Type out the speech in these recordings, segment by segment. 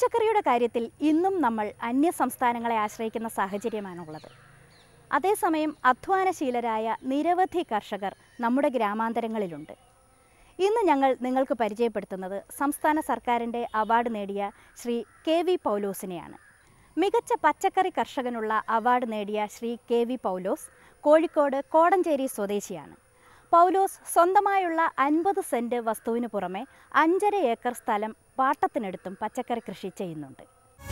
പച്ചക്കറിയുടെ കാര്യത്തിൽ ഇന്നും നമ്മൾ അന്യ സംസ്ഥാനങ്ങളെ ആശ്രയിക്കുന്ന സാഹചര്യമാണുള്ളത് അതേസമയം അധ്വാനശീലരായ നിരവധി കർഷകർ നമ്മുടെ ഗ്രാമാന്തരങ്ങളിലുണ്ട് ഇന്ന് ഞങ്ങൾ നിങ്ങൾക്ക് പരിചയപ്പെടുത്തുന്നത് സംസ്ഥാന സർക്കാരിൻ്റെ അവാർഡ് നേടിയ ശ്രീ കെ വി പൗലോസിനെയാണ് മികച്ച പച്ചക്കറി കർഷകനുള്ള അവാർഡ് നേടിയ ശ്രീ കെ വി പൗലോസ് കോഴിക്കോട് കോടഞ്ചേരി സ്വദേശിയാണ് പൗലോസ് സ്വന്തമായുള്ള അൻപത് സെൻറ്റ് വസ്തുവിന് പുറമെ അഞ്ചര ഏക്കർ സ്ഥലം പാട്ടത്തിനെടുത്തും പച്ചക്കറി കൃഷി ചെയ്യുന്നുണ്ട്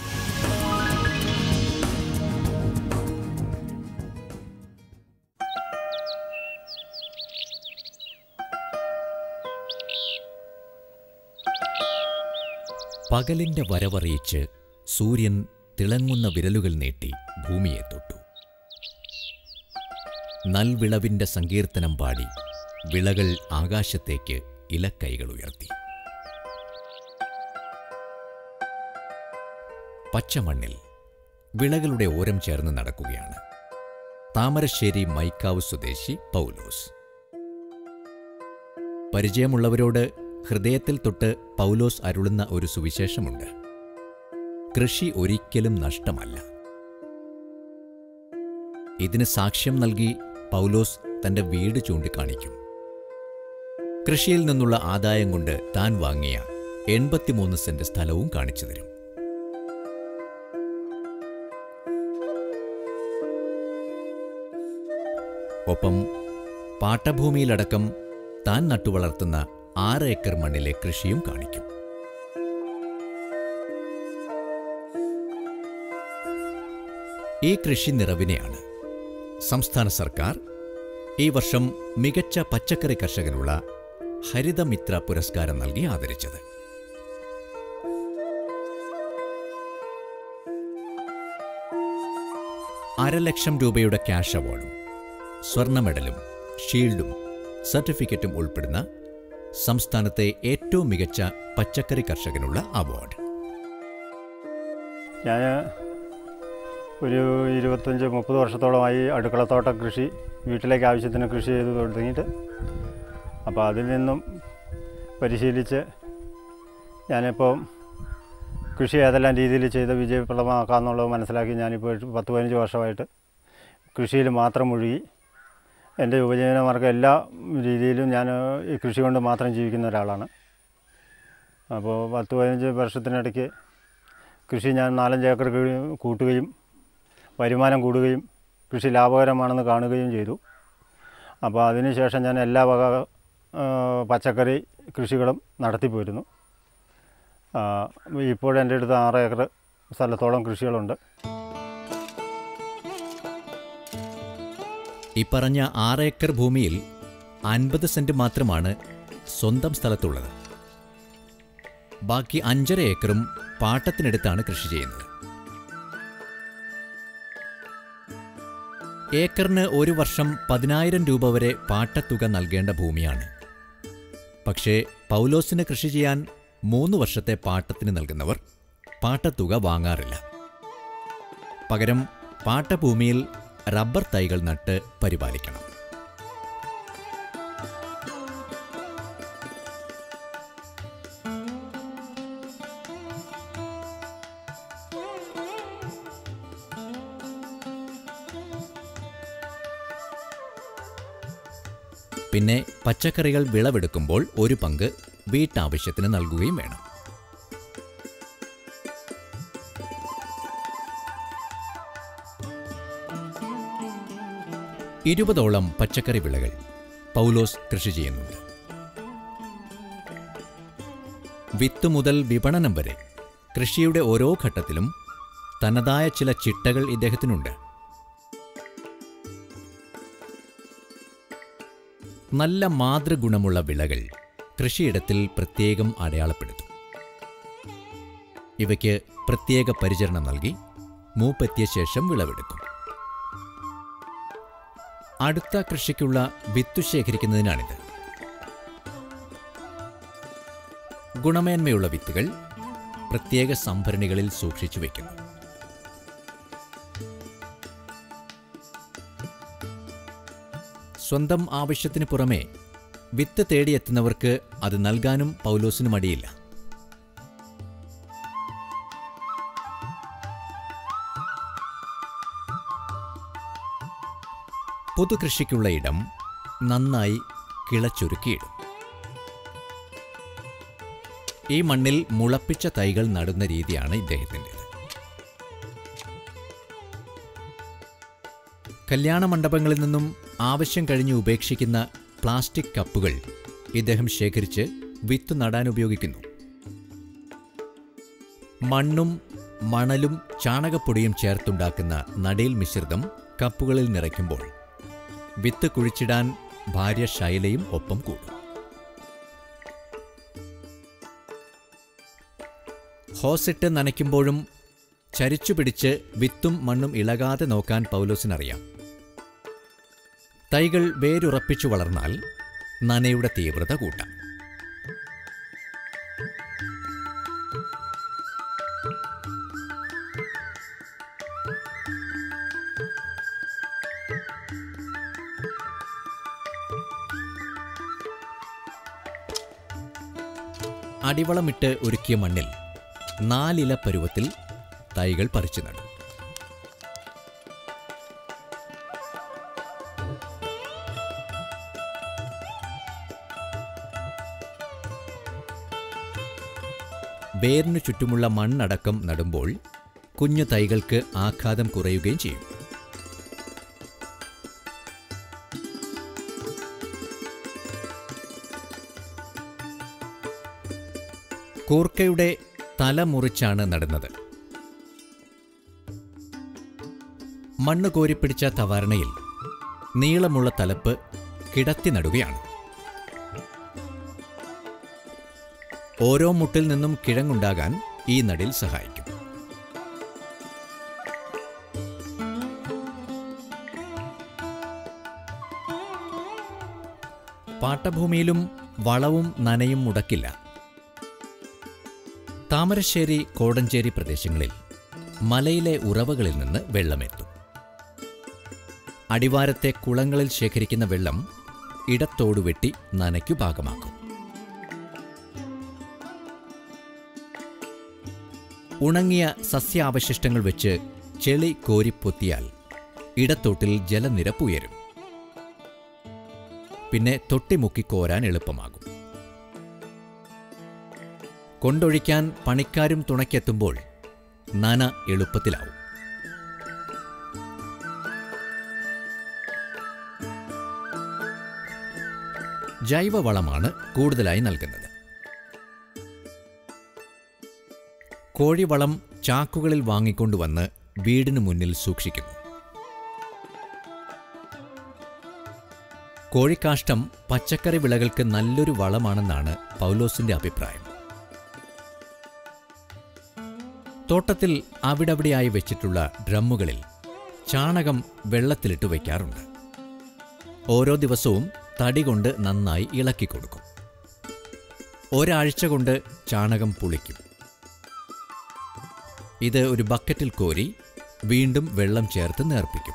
പകലിന്റെ വരവറിയിച്ച് സൂര്യൻ തിളങ്ങുന്ന വിരലുകൾ നീട്ടി ഭൂമിയെ തൊട്ടു നൽവിളവിന്റെ സങ്കീർത്തനം പാടി വിളകൾ ആകാശത്തേക്ക് ഇലക്കൈകൾ ഉയർത്തി പച്ചമണ്ണിൽ വിളകളുടെ ഓരം ചേർന്ന് നടക്കുകയാണ് താമരശ്ശേരി മൈക്കാവ് സ്വദേശി പൗലോസ് പരിചയമുള്ളവരോട് ഹൃദയത്തിൽ തൊട്ട് പൗലോസ് അരുളുന്ന ഒരു സുവിശേഷമുണ്ട് കൃഷി ഒരിക്കലും നഷ്ടമല്ല ഇതിന് സാക്ഷ്യം നൽകി പൗലോസ് തന്റെ വീട് ചൂണ്ടിക്കാണിക്കും കൃഷിയിൽ നിന്നുള്ള ആദായം കൊണ്ട് താൻ വാങ്ങിയ എൺപത്തിമൂന്ന് സെന്റ് സ്ഥലവും കാണിച്ചു തരും ഒപ്പം പാട്ടഭൂമിയിലടക്കം താൻ നട്ടുവളർത്തുന്ന ആറ് ഏക്കർ മണ്ണിലെ കൃഷിയും കാണിക്കും ഈ കൃഷി നിറവിനെയാണ് സംസ്ഥാന സർക്കാർ ഈ വർഷം മികച്ച പച്ചക്കറി കർഷകനുള്ള ഹരിതമിത്ര പുരസ്കാരം നൽകി ആദരിച്ചത് അരലക്ഷം രൂപയുടെ ക്യാഷ് അവാർഡും സ്വർണ്ണ മെഡലും ഷീൽഡും സർട്ടിഫിക്കറ്റും ഉൾപ്പെടുന്ന സംസ്ഥാനത്തെ ഏറ്റവും മികച്ച പച്ചക്കറി കർഷകനുള്ള അവാർഡ് ഞാൻ ഒരു ഇരുപത്തഞ്ച് മുപ്പത് വർഷത്തോളമായി അടുക്കളത്തോട്ടം കൃഷി വീട്ടിലേക്ക് ആവശ്യത്തിന് കൃഷി ചെയ്ത് തുടങ്ങിയിട്ട് അപ്പോൾ അതിൽ നിന്നും പരിശീലിച്ച് ഞാനിപ്പം കൃഷി ഏതെല്ലാം രീതിയിൽ ചെയ്ത് വിജയപ്രദമാക്കാമെന്നുള്ളത് മനസ്സിലാക്കി ഞാനിപ്പോൾ ഒരു പത്ത് പതിനഞ്ച് വർഷമായിട്ട് കൃഷിയിൽ മാത്രം മുഴുകി എൻ്റെ ഉപജീവനമാർഗ്ഗം എല്ലാ രീതിയിലും ഞാൻ ഈ കൃഷി കൊണ്ട് മാത്രം ജീവിക്കുന്ന ഒരാളാണ് അപ്പോൾ പത്ത് പതിനഞ്ച് വർഷത്തിനിടയ്ക്ക് കൃഷി ഞാൻ നാലഞ്ച് ഏക്കർ കൃ- കൂട്ടുകയും വരുമാനം കൂടുകയും കൃഷി ലാഭകരമാണെന്ന് കാണുകയും ചെയ്തു അപ്പോൾ അതിനുശേഷം ഞാൻ എല്ലാ വക ആ, പച്ചക്കറി കൃഷികളും നടത്തിപ്പോരുന്നു ആ, ഇപ്പോൾ എൻ്റെ അടുത്ത് ആറ് ഏക്കർ സ്ഥലത്തോളം കൃഷികളുണ്ട് ഈ പറഞ്ഞ ആറ് ഏക്കർ ഭൂമിയിൽ അൻപത് സെന്റ് മാത്രമാണ് സ്വന്തം സ്ഥലത്തുള്ളത് ബാക്കി അഞ്ചര ഏക്കറും പാട്ടത്തിനടുത്താണ് കൃഷി ചെയ്യുന്നത് ഏക്കറിന് ഒരു വർഷം പതിനായിരം രൂപ വരെ പാട്ടത്തുക നൽകേണ്ട ഭൂമിയാണ് പക്ഷേ പൗലോസിന് കൃഷി ചെയ്യാൻ മൂന്ന് വർഷത്തെ പാട്ടത്തിന് നൽകുന്നവർ പാട്ടത്തുക വാങ്ങാറില്ല പകരം പാട്ടഭൂമിയിൽ റബ്ബർ തൈകൾ നട്ട് പരിപാലിക്കണം പിന്നെ പച്ചക്കറികൾ വിളവെടുക്കുമ്പോൾ ഒരു പങ്ക് വീട്ടാവശ്യത്തിന് നൽകുകയും വേണം ഇരുപതോളം പച്ചക്കറി വിളകൾ പൗലോസ് കൃഷി ചെയ്യുന്നുണ്ട് വിത്ത് മുതൽ വിപണനം വരെ കൃഷിയുടെ ഓരോ ഘട്ടത്തിലും തനതായ ചില ചിട്ടകൾ ഇദ്ദേഹത്തിനുണ്ട് നല്ല മാതൃഗുണമുള്ള വിളകൾ കൃഷിയിടത്തിൽ പ്രത്യേകം അടയാളപ്പെടുത്തും ഇവയ്ക്ക് പ്രത്യേക പരിചരണം നൽകി മൂപ്പെത്തിയ ശേഷം വിളവെടുക്കും അടുത്ത കൃഷിക്കുള്ള വിത്തു ശേഖരിക്കുന്നതിനാണിത് ഗുണമേന്മയുള്ള വിത്തുകൾ പ്രത്യേക സംഭരണികളിൽ സൂക്ഷിച്ചു വയ്ക്കുന്നു സ്വന്തം ആവശ്യത്തിന് പുറമെ വിത്ത് തേടിയെത്തുന്നവർക്ക് അത് നൽകാനും പൗലോസിന് മടിയില്ല പുതുകൃഷിക്കുള്ള ഇടം നന്നായി കിളച്ചൊരുക്കിയിടും ഈ മണ്ണിൽ മുളപ്പിച്ച തൈകൾ നടുന്ന രീതിയാണ് ഇദ്ദേഹത്തിൻ്റെത് കല്യാണ മണ്ഡപങ്ങളിൽ നിന്നും ആവശ്യം കഴിഞ്ഞ് ഉപേക്ഷിക്കുന്ന പ്ലാസ്റ്റിക് കപ്പുകൾ ഇദ്ദേഹം ശേഖരിച്ച് വിത്ത് നടാൻ ഉപയോഗിക്കുന്നു മണ്ണും മണലും ചാണകപ്പൊടിയും ചേർത്തുണ്ടാക്കുന്ന നടീൽ മിശ്രിതം കപ്പുകളിൽ നിറയ്ക്കുമ്പോൾ വിത്ത് കുഴിച്ചിടാൻ ഭാര്യ ശൈലയും ഒപ്പം കൂടും ഹോസിട്ട് നനയ്ക്കുമ്പോഴും ചരിച്ചു പിടിച്ച് വിത്തും മണ്ണും ഇളകാതെ നോക്കാൻ പൗലോസിനറിയാം തൈകൾ വേരുറപ്പിച്ചു വളർന്നാൽ നനയുടെ തീവ്രത കൂട്ടാം അടിവളമിട്ട് ഒരുക്കിയ മണ്ണിൽ നാലില പരുവത്തിൽ തൈകൾ പറിച്ചു നടും വേരിനു ചുറ്റുമുള്ള മണ്ണടക്കം നടുമ്പോൾ കുഞ്ഞു തൈകൾക്ക് ആഘാതം കുറയുകയും ചെയ്യും കൂർക്കയുടെ തല മുറിച്ചാണ് നടുന്നത് മണ്ണ് കോരിപ്പിടിച്ച തവാരണയിൽ നീളമുള്ള തലപ്പ് കിടത്തി നടുകയാണ് ഓരോ മുട്ടിൽ നിന്നും കിഴങ്ങുണ്ടാകാൻ ഈ നടിൽ സഹായിക്കും പാട്ടഭൂമിയിലും വളവും നനയും മുടക്കില്ല താമരശ്ശേരി കോടഞ്ചേരി പ്രദേശങ്ങളിൽ മലയിലെ ഉറവകളിൽ നിന്ന് വെള്ളമെത്തും അടിവാരത്തെ കുളങ്ങളിൽ ശേഖരിക്കുന്ന വെള്ളം ഇടത്തോടു വെട്ടി നനയ്ക്കു പാകമാക്കും ഉണങ്ങിയ സസ്യാവശിഷ്ടങ്ങൾ വെച്ച് ചെളി കോരിപ്പൊത്തിയാൽ ഇടത്തോട്ടിൽ ജലനിരപ്പ് ഉയരും പിന്നെ തൊട്ടിമുക്കി കോരാൻ എളുപ്പമാകും കൊണ്ടൊഴിക്കാൻ പണിക്കാരും തുണയ്ക്കെത്തുമ്പോൾ നന എളുപ്പത്തിലാവും ജൈവവളമാണ് കൂടുതലായി നൽകുന്നത് കോഴിവളം ചാക്കുകളിൽ വാങ്ങിക്കൊണ്ടുവന്ന് വീടിനു മുന്നിൽ സൂക്ഷിക്കുന്നു കോഴിക്കാഷ്ടം പച്ചക്കറി വിളകൾക്ക് നല്ലൊരു വളമാണെന്നാണ് പൗലോസിന്റെ അഭിപ്രായം തോട്ടത്തിൽ അവിടവിടെയായി വെച്ചിട്ടുള്ള ഡ്രമ്മുകളിൽ ചാണകം വെള്ളത്തിലിട്ട് വയ്ക്കാറുണ്ട് ഓരോ ദിവസവും തടി കൊണ്ട് നന്നായി ഇളക്കി കൊടുക്കും ഒരാഴ്ച കൊണ്ട് ചാണകം പുളിക്കും ഇത് ഒരു ബക്കറ്റിൽ കോരി വീണ്ടും വെള്ളം ചേർത്ത് നേർപ്പിക്കും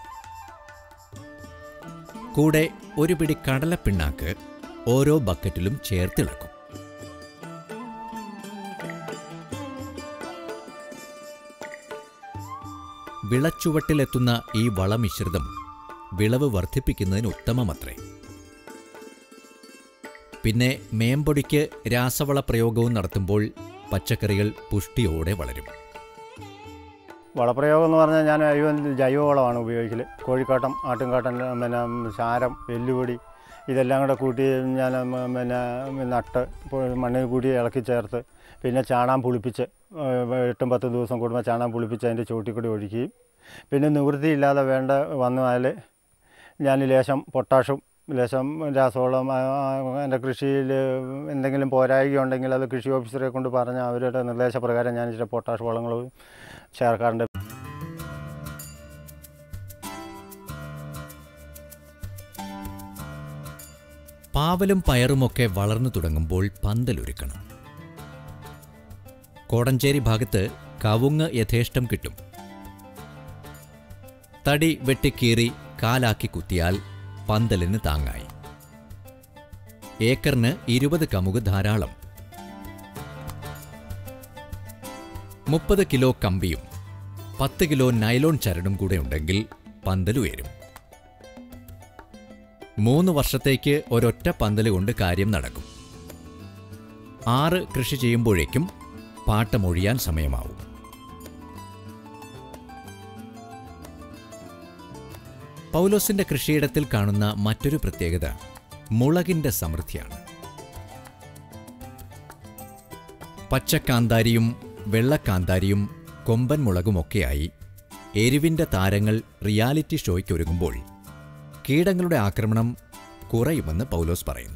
കൂടെ ഒരു പിടി കടലപ്പിണ്ണാക്ക് ഓരോ ബക്കറ്റിലും ചേർത്തിളക്കും വിളച്ചുവട്ടിലെത്തുന്ന ഈ വളമിശ്രിതം വിളവ് വർദ്ധിപ്പിക്കുന്നതിന് ഉത്തമമത്രേ പിന്നെ മേമ്പൊടിക്ക് രാസവള പ്രയോഗവും നടത്തുമ്പോൾ പച്ചക്കറികൾ പുഷ്ടിയോടെ വളരും വളപ്രയോഗം എന്ന് പറഞ്ഞാൽ ഞാൻ ജൈവ ജൈവവളമാണ് ഉപയോഗിക്കൽ കോഴിക്കാട്ടം ആട്ടുംകാട്ടം പിന്നെ ചാരം എല്ലുപൊടി ഇതെല്ലാം കൂടെ കൂട്ടി ഞാൻ മ- പിന്നെ നട്ട് ഇപ്പോൾ മണ്ണിൽ കൂടി ഇളക്കി ചേർത്ത് പിന്നെ ചാണാൻ പുളിപ്പിച്ച് ഏഹ് എട്ടും പത്ത് ദിവസം കൂടുമ്പോൾ ചാണാൻ പുളിപ്പിച്ച് അതിൻ്റെ ചോട്ടിൽ കൂടി ഒഴിക്കുകയും പിന്നെ നിവൃത്തിയില്ലാതെ വേണ്ട വന്നാൽ ഞാൻ ലേശം പൊട്ടാഷും ലേശം രാസവളം ആ, ആ, എൻ്റെ കൃഷിയിൽ എന്തെങ്കിലും പോരായിക ഉണ്ടെങ്കിൽ അത് കൃഷി ഓഫീസറെ കൊണ്ട് പറഞ്ഞ് അവരുടെ നിർദ്ദേശപ്രകാരം ഞാൻ ഇച്ചിരി പൊട്ടാഷ് വളങ്ങൾ ചേർക്കാറുണ്ട് പാവലും പയറുമൊക്കെ വളർന്നു തുടങ്ങുമ്പോൾ പന്തലൊരുക്കണം കോടഞ്ചേരി ഭാഗത്ത് കവുങ്ങ് യഥേഷ്ടം കിട്ടും തടി വെട്ടിക്കീറി കാലാക്കി കുത്തിയാൽ പന്തലിന് താങ്ങായി ഏക്കറിന് ഇരുപത് കമുക് ധാരാളം മുപ്പത് കിലോ കമ്പിയും പത്ത് കിലോ നൈലോൺ ചരടും കൂടെ ഉണ്ടെങ്കിൽ പന്തൽ ഉയരും മൂന്ന് വർഷത്തേക്ക് ഒരൊറ്റ പന്തല് കൊണ്ട് കാര്യം നടക്കും ആറ് കൃഷി ചെയ്യുമ്പോഴേക്കും പാട്ടമൊഴിയാൻ സമയമാവും പൗലോസിന്റെ കൃഷിയിടത്തിൽ കാണുന്ന മറ്റൊരു പ്രത്യേകത മുളകിന്റെ സമൃദ്ധിയാണ് പച്ചക്കാന്താരിയും വെള്ളക്കാന്താരിയും കൊമ്പൻ മുളകുമൊക്കെയായി എരിവിന്റെ താരങ്ങൾ റിയാലിറ്റി ഷോയ്ക്കൊരുങ്ങുമ്പോൾ കീടങ്ങളുടെ ആക്രമണം കുറയുമെന്ന് പൗലോസ് പറയുന്നു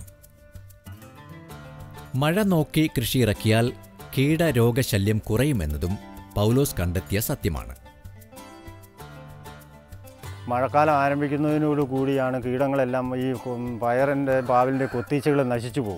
മഴ നോക്കി കൃഷി ഇറക്കിയാൽ കീടരോഗശല്യം കുറയുമെന്നതും പൗലോസ് കണ്ടെത്തിയ സത്യമാണ് മഴക്കാലം ആരംഭിക്കുന്നതിനോട് കൂടിയാണ് കീടങ്ങളെല്ലാം ഈ കൊ- പയറിൻ്റെ പാവലിൻ്റെ കൊത്തീച്ചകൾ നശിച്ചു പോകും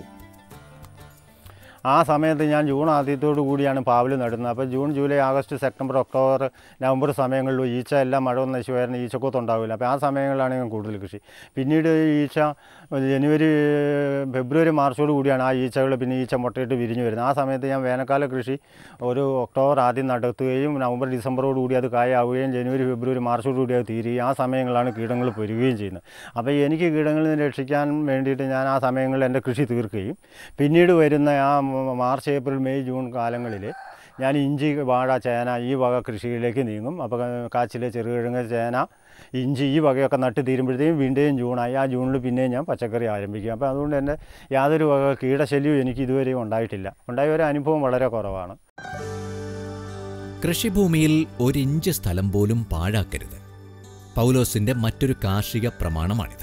ആ സമയത്ത് ഞാൻ ജൂൺ ആദ്യത്തോടു കൂടിയാണ് പാവൽ നടുന്നത് അപ്പോൾ June July August September October November സമയങ്ങളിൽ ഈച്ച എല്ലാം മഴ വന്ന് നശിച്ചു വരുന്ന ഈച്ചക്കൊത്തുണ്ടാവില്ല അപ്പോൾ ആ സമയങ്ങളിലാണ് ഞാൻ കൂടുതൽ കൃഷി പിന്നീട് ഈ ഈച്ച ജനുവരി ഫെബ്രുവരി മാർച്ചോട് കൂടിയാണ് ആ ഈച്ചകൾ പിന്നെ ഈച്ച മുട്ടയിട്ട് വിരിഞ്ഞു വരുന്നത് ആ സമയത്ത് ഞാൻ വേനൽക്കാല കൃഷി ഒരു ഒക്ടോബർ ആദ്യം നടത്തുകയും നവംബർ ഡിസംബറോട് കൂടി അത് കായാവുകയും ജനുവരി ഫെബ്രുവരി മാർച്ചോട് കൂടി അത് തീരുകയും ആ സമയങ്ങളാണ് കീടങ്ങൾ പെരുകുകയും ചെയ്യുന്നത് അപ്പോൾ എനിക്ക് കീടങ്ങളിൽ നിന്ന് രക്ഷിക്കാൻ വേണ്ടിയിട്ട് ഞാൻ ആ സമയങ്ങളിൽ എൻ്റെ കൃഷി തീർക്കുകയും പിന്നീട് വരുന്ന ആ മ- മാർച്ച് ഏപ്രിൽ മെയ് ജൂൺ കാലങ്ങളിൽ ഞാൻ ഇഞ്ചി വാഴ ചേന ഈ വക കൃഷിയിലേക്ക് നീങ്ങും അപ്പോൾ കാച്ചിൽ ചെറുകിഴങ്ങ് ചേന ഇഞ്ചി ഈ വകയൊക്കെ നട്ട് തീരുമ്പോഴത്തേക്കും വീണ്ടും ജൂണായി ആ ജൂണിൽ പിന്നെയും ഞാൻ പച്ചക്കറി ആരംഭിക്കും അപ്പോൾ അതുകൊണ്ട് തന്നെ യാതൊരു വക കീടശല്യവും എനിക്ക് ഇതുവരെയും ഉണ്ടായിട്ടില്ല ഉണ്ടായ ഒരു അനുഭവം വളരെ കുറവാണ് കൃഷിഭൂമിയിൽ ഒരിഞ്ച് സ്ഥലം പോലും പാഴാക്കരുത് പൗലോസിന്റെ മറ്റൊരു കാർഷിക പ്രമാണമാണിത്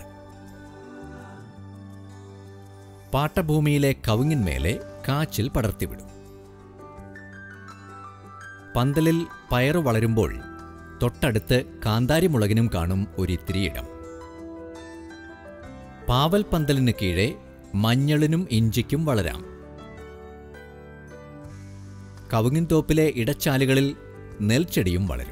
പാട്ടഭൂമിയിലെ കവുങ്ങിന്മേലെ കാച്ചിൽ പടർത്തിവിടും പന്തലിൽ പയറു വളരുമ്പോൾ തൊട്ടടുത്ത് കാന്താരി മുളകിനും കാണും ഒരിത്തിരിയിടം പാവൽ പന്തലിന് കീഴെ മഞ്ഞളിനും ഇഞ്ചിക്കും വളരാം കവുങ്ങിൻ തോപ്പിലെ ഇടച്ചാലുകളിൽ നെൽച്ചെടിയും വളരും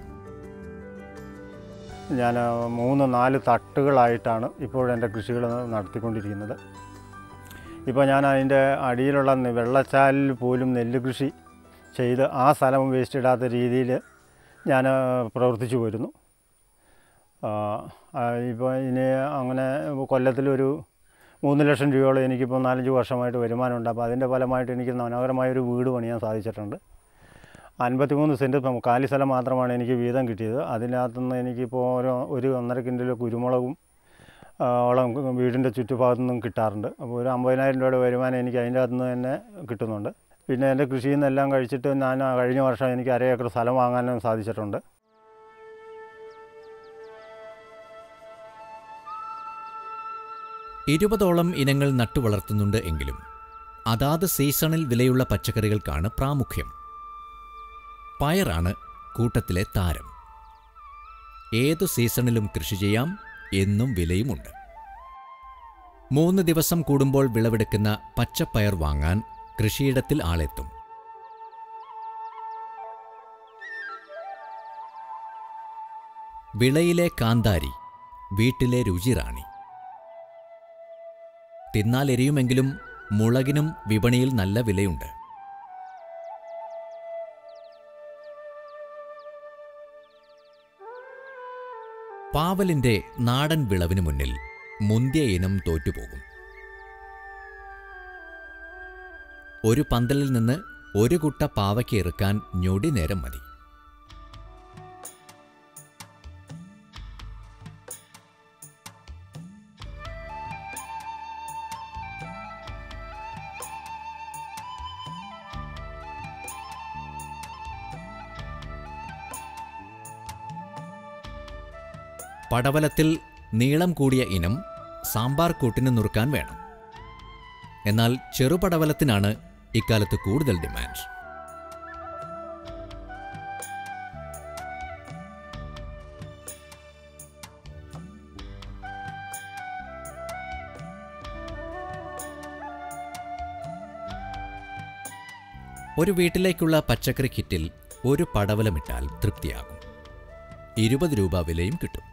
ഞാൻ ആ, മൂന്ന് നാല് തട്ടുകളായിട്ടാണ് ഇപ്പോൾ എൻ്റെ കൃഷികൾ നടത്തിക്കൊണ്ടിരിക്കുന്നത് ഇപ്പോൾ ഞാൻ അതിൻ്റെ അടിയിലുള്ള നെ- വെള്ളച്ചാലിൽ പോലും നെല്ല് കൃഷി ചെയ്ത് ആ സ്ഥലം വേസ്റ്റ് ഇടാത്ത രീതിയിൽ ഞാൻ ആ, പ്രവർത്തിച്ചു വരുന്നു ആ, ആ, ഇപ്പോൾ ഇനി അങ്ങനെ കൊല്ലത്തിലൊരു മൂന്ന് ലക്ഷം രൂപയോളം എനിക്കിപ്പോൾ നാലഞ്ച് വർഷമായിട്ട് വരുമാനമുണ്ട് അപ്പോൾ അതിൻ്റെ ഫലമായിട്ട് എനിക്ക് മനോഹരമായൊരു വീട് പണിയാൻ സാധിച്ചിട്ടുണ്ട് അൻപത്തിമൂന്ന് സെൻറ്റ് ഇപ്പം കാലി സ്ഥലം മാത്രമാണ് എനിക്ക് വീതം കിട്ടിയത് അതിനകത്തുനിന്ന് എനിക്കിപ്പോൾ ഒരു ഒരു ഒന്നര കിൻഡിൽ കുരുമുളകും ആ, ഓളം വീടിൻ്റെ ചുറ്റുഭാഗത്തു നിന്നും കിട്ടാറുണ്ട് അപ്പോൾ ഒരു അമ്പതിനായിരം രൂപയുടെ വരുമാനം എനിക്ക് അതിൻ്റെ അകത്തു നിന്ന് തന്നെ കിട്ടുന്നുണ്ട് പിന്നെ എൻ്റെ കൃഷിയിൽ നിന്നെല്ലാം കഴിച്ചിട്ട് ഞാൻ കഴിഞ്ഞ വർഷം എനിക്ക് അര ഏക്കർ സ്ഥലം വാങ്ങാനും സാധിച്ചിട്ടുണ്ട് ഇരുപതോളം ഇനങ്ങൾ നട്ടുവളർത്തുന്നുണ്ട് എങ്കിലും അതാത് സീസണിൽ വിലയുള്ള പച്ചക്കറികൾക്കാണ് പ്രാമുഖ്യം പയറാണ് കൂട്ടത്തിലെ താരം ഏതു സീസണിലും കൃഷി ചെയ്യാം എന്നും വിലയുമുണ്ട് മൂന്ന് ദിവസം കൂടുമ്പോൾ വിളവെടുക്കുന്ന പച്ചപ്പയർ വാങ്ങാൻ കൃഷിയിടത്തിൽ ആളെത്തും വിളയിലെ കാന്താരി വീട്ടിലെ രുചിറാണി തിന്നാൽ എരിയുമെങ്കിലും മുളകിനും വിപണിയിൽ നല്ല വിലയുണ്ട് പാവലിന്റെ നാടൻ വിളവിന് മുന്നിൽ മുന്തിയ ഇനം തോറ്റുപോകും ഒരു പന്തലിൽ നിന്ന് ഒരു കുട്ട പാവയ്ക്ക് ഇറുക്കാൻ ഞൊടി നേരം മതി പടവലത്തിൽ നീളം കൂടിയ ഇനം സാമ്പാർ കൂട്ടിന് നുറുക്കാൻ വേണം എന്നാൽ ചെറുപടവലത്തിനാണ് ഇക്കാലത്ത് കൂടുതൽ ഡിമാൻഡ് ഒരു വീട്ടിലേക്കുള്ള പച്ചക്കറി കിറ്റിൽ ഒരു പടവലമിട്ടാൽ തൃപ്തിയാകും ഇരുപത് രൂപ വിലയും കിട്ടും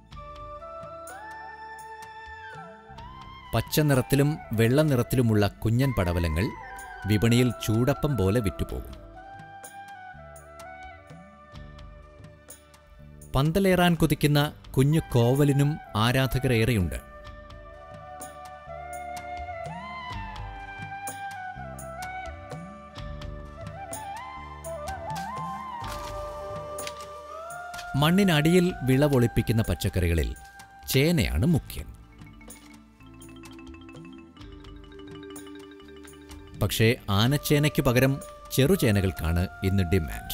പച്ച നിറത്തിലും വെള്ള നിറത്തിലുമുള്ള കുഞ്ഞൻ പടവലങ്ങൾ വിപണിയിൽ ചൂടപ്പം പോലെ വിറ്റുപോകും പന്തലേറാൻ കൊതിക്കുന്ന കുഞ്ഞു കോവലിനും ആരാധകരേറെയുണ്ട് മണ്ണിനടിയിൽ വിളവൊളിപ്പിക്കുന്ന പച്ചക്കറികളിൽ ചേനയാണ് മുഖ്യൻ പക്ഷേ ആനച്ചേനയ്ക്ക് പകരം ചെറുചേനകൾക്കാണ് ഇന്ന് ഡിമാൻഡ്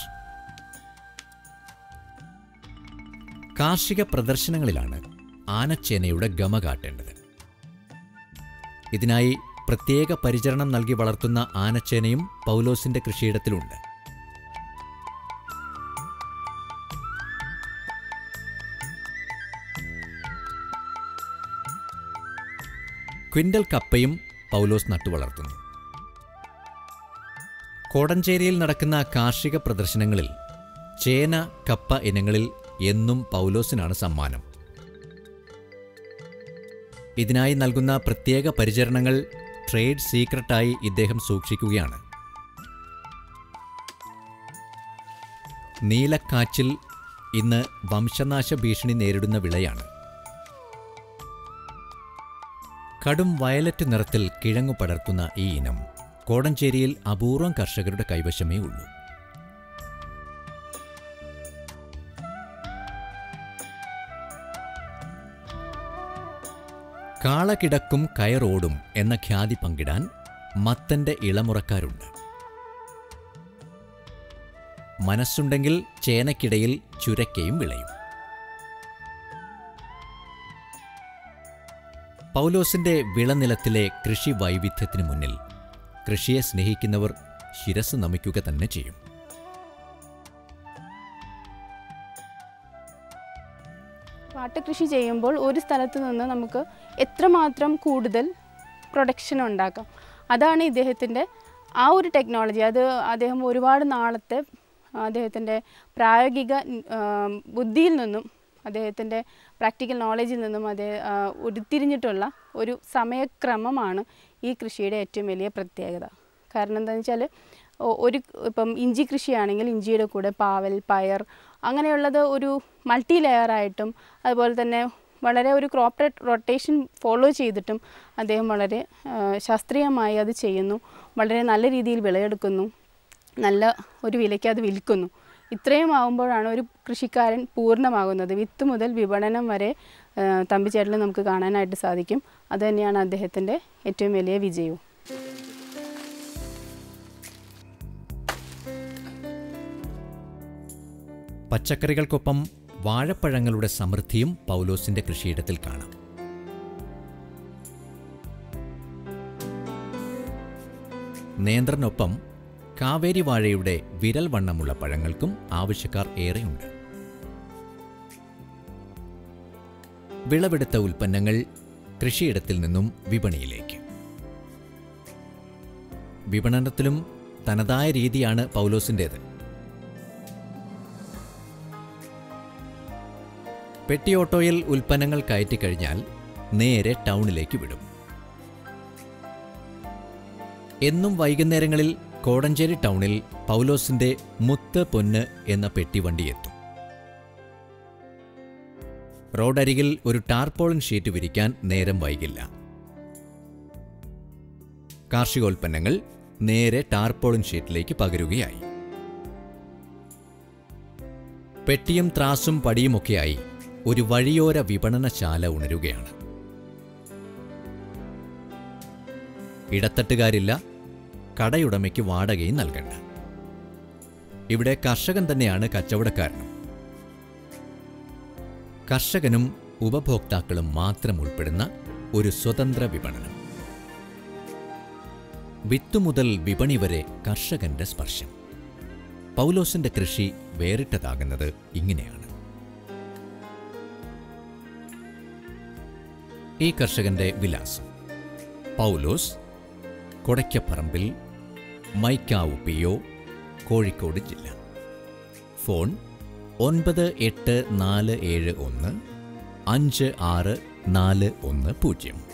കാർഷിക പ്രദർശനങ്ങളിലാണ് ആനച്ചേനയുടെ ഗമ കാട്ടേണ്ടത് ഇതിനായി പ്രത്യേക പരിചരണം നൽകി വളർത്തുന്ന ആനച്ചേനയും പൗലോസിന്റെ കൃഷിയിടത്തിലുണ്ട് ക്വിൻ്റൽ കപ്പയും പൗലോസ് നട്ടുവളർത്തുന്നു കോടഞ്ചേരിയിൽ നടക്കുന്ന കാർഷിക പ്രദർശനങ്ങളിൽ ചേന കപ്പ ഇനങ്ങളിൽ എന്നും പൗലോസിനാണ് സമ്മാനം ഇതിനായി നൽകുന്ന പ്രത്യേക പരിചരണങ്ങൾ ട്രേഡ് സീക്രട്ടായി ഇദ്ദേഹം സൂക്ഷിക്കുകയാണ് നീലക്കാച്ചിൽ ഇന്ന് വംശനാശ ഭീഷണി നേരിടുന്ന വിളയാണ് കടും വയലറ്റ് നിറത്തിൽ കിഴങ്ങു പടർത്തുന്ന ഈ ഇനം കോടഞ്ചേരിയിൽ അപൂർവം കർഷകരുടെ കൈവശമേ ഉള്ളൂ കാളകിടക്കും കയറോടും എന്ന ഖ്യാതി പങ്കിടാൻ മത്തന്റെ ഇളമുറക്കാരുണ്ട് മനസ്സുണ്ടെങ്കിൽ ചേനക്കിടയിൽ ചുരക്കയും വിളയും പൗലോസിന്റെ വിളനിലത്തിലെ കൃഷി വൈവിധ്യത്തിന് മുന്നിൽ കൃഷിയെ സ്നേഹിക്കുന്നവർ ശിരസ് നമിക്കുക തന്നെ ചെയ്യും പാട്ടകൃഷി ചെയ്യുമ്പോൾ ഒരു സ്ഥലത്ത് നിന്ന് നമുക്ക് എത്രമാത്രം കൂടുതൽ പ്രൊഡക്ഷൻ ഉണ്ടാക്കാം അതാണ് ഇദ്ദേഹത്തിൻ്റെ ആ ഒരു ടെക്നോളജി അത് അദ്ദേഹം ഒരുപാട് നാളത്തെ അദ്ദേഹത്തിൻ്റെ പ്രായോഗിക ആ, ബുദ്ധിയിൽ നിന്നും അദ്ദേഹത്തിൻ്റെ പ്രാക്ടിക്കൽ നോളജിൽ നിന്നും അദ്ദേഹം ആ, ഉരുത്തിരിഞ്ഞിട്ടുള്ള ഒരു സമയക്രമമാണ് ഈ കൃഷിയുടെ ഏറ്റവും വലിയ പ്രത്യേകത കാരണം എന്താണെന്ന് വെച്ചാൽ ഒ- ഒരു ഇപ്പം ഇഞ്ചി കൃഷിയാണെങ്കിൽ ഇഞ്ചിയുടെ കൂടെ പാവൽ പയർ അങ്ങനെയുള്ളത് ഒരു മൾട്ടി ലെയറായിട്ടും അതുപോലെ തന്നെ വളരെ ഒരു ക്രോപ്പ് റൊട്ടേഷൻ ഫോളോ ചെയ്തിട്ടും അദ്ദേഹം വളരെ ആ, ശാസ്ത്രീയമായി അത് ചെയ്യുന്നു വളരെ നല്ല രീതിയിൽ വിളയെടുക്കുന്നു നല്ല ഒരു വിലയ്ക്ക് അത് വിൽക്കുന്നു ഇത്രയും ആകുമ്പോഴാണ് ഒരു കൃഷിക്കാരൻ പൂർണ്ണമാകുന്നത് വിത്ത് മുതൽ വിപണനം വരെ ആ, തമ്പിച്ചേട്ടന് നമുക്ക് കാണാനായിട്ട് സാധിക്കും അതുതന്നെയാണ് അദ്ദേഹത്തിൻ്റെ ഏറ്റവും വലിയ വിജയവും പച്ചക്കറികൾക്കൊപ്പം വാഴപ്പഴങ്ങളുടെ സമൃദ്ധിയും പൗലോസിന്റെ കൃഷിയിടത്തിൽ കാണാം നേന്ത്രനൊപ്പം കാവേരി വാഴയുടെ വിരൽ വണ്ണമുള്ള പഴങ്ങൾക്കും ആവശ്യക്കാർ ഏറെയുണ്ട് വിളവെടുത്ത ഉൽപ്പന്നങ്ങൾ കൃഷിയിടത്തിൽ നിന്നും വിപണിയിലേക്ക് വിപണനത്തിലും തനതായ രീതിയാണ് പൗലോസിൻ്റേത് പെട്ടി ഓട്ടോയിൽ ഉൽപ്പന്നങ്ങൾ കയറ്റിക്കഴിഞ്ഞാൽ നേരെ ടൗണിലേക്ക് വിടും എന്നും വൈകുന്നേരങ്ങളിൽ കോടഞ്ചേരി ടൗണിൽ പൗലോസിന്റെ മുത്ത് പൊന്ന് എന്ന പെട്ടിവണ്ടി എത്തും റോഡരികിൽ ഒരു ടാർപോളിൻ ഷീറ്റ് വിരിക്കാൻ നേരം വൈകില്ല കാർഷികോൽപ്പന്നങ്ങൾ നേരെ ടാർപോളിൻ ഷീറ്റിലേക്ക് പകരുകയായി പെട്ടിയും ത്രാസും പടിയുമൊക്കെയായി ഒരു വഴിയോര വിപണനശാല ഉണരുകയാണ് ഇടത്തട്ടുകാരില്ല കടയുടമയ്ക്ക് വാടകയും നൽകണ്ട ഇവിടെ കർഷകൻ തന്നെയാണ് കച്ചവടക്കാരനും കർഷകനും ഉപഭോക്താക്കളും മാത്രം ഉൾപ്പെടുന്ന ഒരു സ്വതന്ത്ര വിപണനം വിത്തു മുതൽ വിപണി വരെ കർഷകന്റെ സ്പർശം പൗലോസിന്റെ കൃഷി വേറിട്ടതാകുന്നത് ഇങ്ങനെയാണ് ഈ കർഷകന്റെ വിലാസം പൗലോസ് കൊടയ്ക്കപ്പറമ്പിൽ മൈക്കാവ് പി ഒ കോഴിക്കോട് ജില്ല ഫോൺ ഒൻപത് എട്ട് നാല് ഏഴ് ഒന്ന് അഞ്ച് ആറ് നാല് ഒന്ന് പൂജ്യം